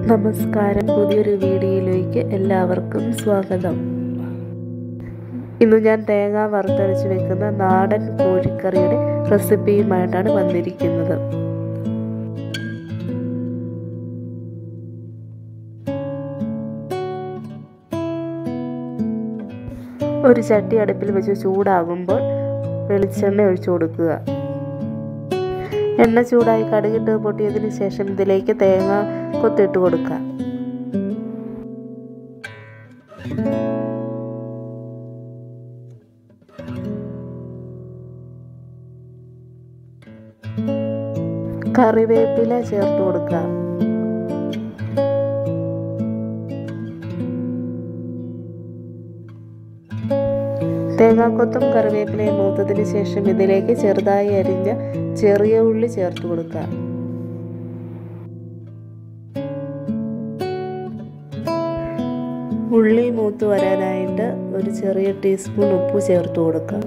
നമസ്കാരം പുതിയൊരു വീഡിയോയിലേക്ക് എല്ലാവർക്കും സ്വാഗതം ഇന്ന് ഞാൻ തേങ്ങ വറുത്തരച്ച് വെക്കുന്ന നാടൻ കോഴിക്കറിയുടെ റെസിപ്പിയുമായിട്ടാണ് വന്നിരിക്കുന്നത് ഒരു ചട്ടി അടുപ്പിൽ വെച്ച് ചൂടാകുമ്പോൾ വെളിച്ചെണ്ണ ഒഴിച്ചു കൊടുക്കുക എണ്ണ ചൂടായി കടുകിട്ട് പൊട്ടിയതിന് ശേഷം ഇതിലേക്ക് തേങ്ങ കൊത്തിട്ട് കൊടുക്കുക കറിവേപ്പില ചേർത്ത് കൊടുക്കുക തേങ്ങാക്കൊത്തും കറിവേപ്പിലയും മൂത്തതിന് ശേഷം ഇതിലേക്ക് ചെറുതായി അരിഞ്ഞ ചെറിയ ഉള്ളി ചേർത്ത് കൊടുക്കുക ഉള്ളി മൂത്ത് വരാനായിട്ട് ഒരു ചെറിയ ടീസ്പൂൺ ഉപ്പ് ചേർത്ത് കൊടുക്കുക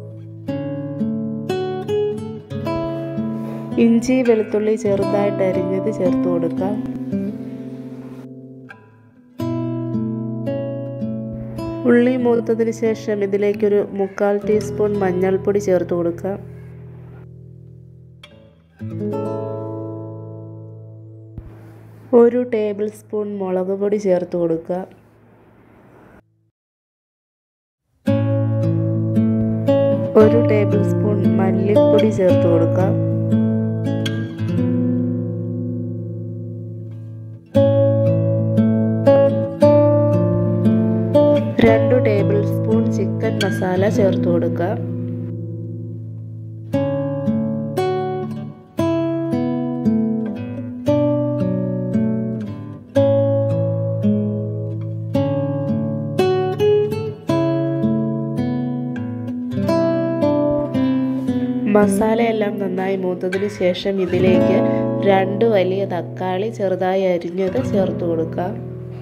ഇഞ്ചി വെളുത്തുള്ളി ചെറുതായിട്ട് അരിഞ്ഞത് ചേർത്ത് കൊടുക്കാം ഉള്ളി മൂത്തതിന് ശേഷം ഇതിലേക്കൊരു മുക്കാൽ ടീസ്പൂൺ മഞ്ഞൾപ്പൊടി ചേർത്ത് കൊടുക്കാം ഒരു ടേബിൾ സ്പൂൺ മുളക് പൊടി ചേർത്ത് കൊടുക്കുക ഒരു ടേബിൾ സ്പൂൺ മല്ലിപ്പൊടി ചേർത്ത് കൊടുക്കാം രണ്ട് ടേബിൾ സ്പൂൺ ചിക്കൻ മസാല ചേർത്ത് കൊടുക്കുക മസാലയെല്ലാം നന്നായി മൂത്തതിന് ശേഷം ഇതിലേക്ക് രണ്ട് വലിയ തക്കാളി ചെറുതായി അരിഞ്ഞത് ചേർത്ത് കൊടുക്കാം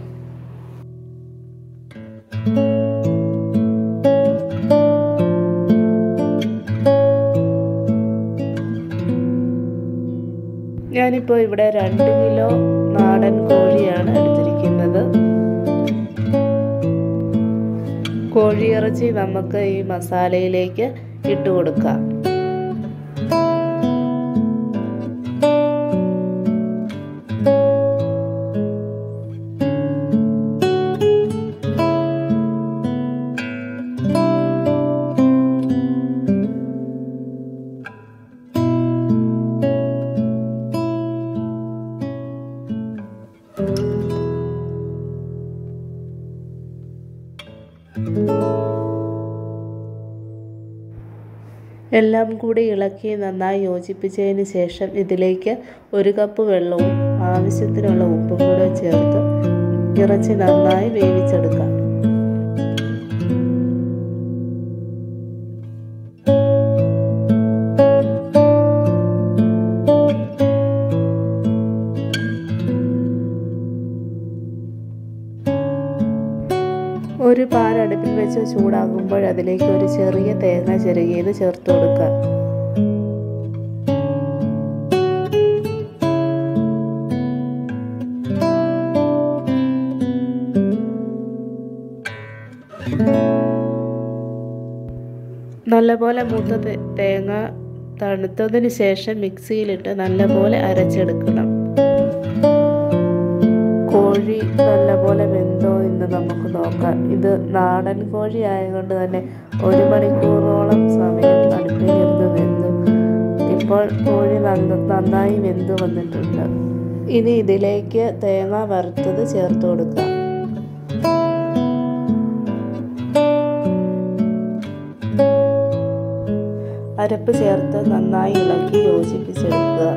ഞാനിപ്പോൾ ഇവിടെ രണ്ട് കിലോ നാടൻ കോഴിയാണ് എടുത്തിരിക്കുന്നത് കോഴിയിറച്ചി നമുക്ക് ഈ മസാലയിലേക്ക് ഇട്ട് കൊടുക്കാം എല്ലാം കൂടി ഇളക്കി നന്നായി യോജിപ്പിച്ചതിന് ശേഷം ഇതിലേക്ക് ഒരു കപ്പ് വെള്ളവും ആവശ്യത്തിനുള്ള ഉപ്പും കൂടെ ചേർത്ത് ഇറച്ചി നന്നായി വേവിച്ചെടുക്കാം ഒരു പാൻ അടുപ്പിൽ വെച്ച് ചൂടാകുമ്പോൾ അതിലേക്ക് ഒരു ചെറിയ തേങ്ങ ചിരകിയത് ചേർത്ത് കൊടുക്കുക നല്ലപോലെ മൂത്ത തേങ്ങ തണുത്തതിന് ശേഷം മിക്സിയിലിട്ട് നല്ലപോലെ അരച്ചെടുക്കണം കോഴി നല്ലപോലെ വെന്തോ എന്ന് നമുക്ക് നോക്കാം ഇത് നാടൻ കോഴി ആയതുകൊണ്ട് തന്നെ ഒരു മണിക്കൂറോളം സമയം അടുപ്പിലിരുന്ന് വെന്തു ഇപ്പോൾ കോഴി നന്നായി വെന്തു വന്നിട്ടുണ്ട് ഇനി ഇതിലേക്ക് തേങ്ങ വറുത്തത് ചേർത്ത് കൊടുക്കാം അരപ്പ് ചേർത്ത് നന്നായി ഇളക്കി യോജിപ്പിച്ചെടുക്കുക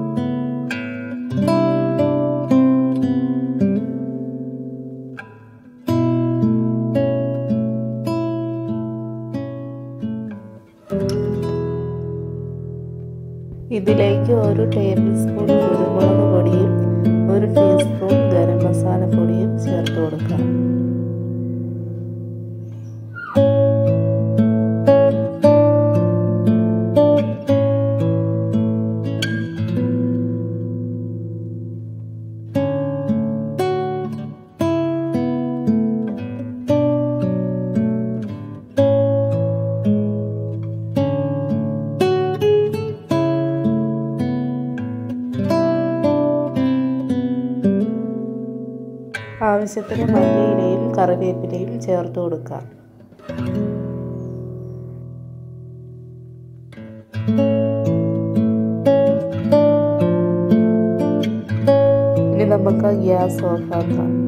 ഇതിലേക്ക് ഒരു ടേബിൾ സ്പൂൺ കുരുമുളക് പൊടിയും ഒരു ടീസ്പൂൺ ഗരം മസാല പൊടിയും ചേർത്ത് കൊടുക്കാം ആവശ്യത്തിന് മല്ലിയിലയും കറിവേപ്പിലയും ചേർത്ത് കൊടുക്കാം ഇനി നമുക്ക് ഗ്യാസ് ഓഫാക്കാം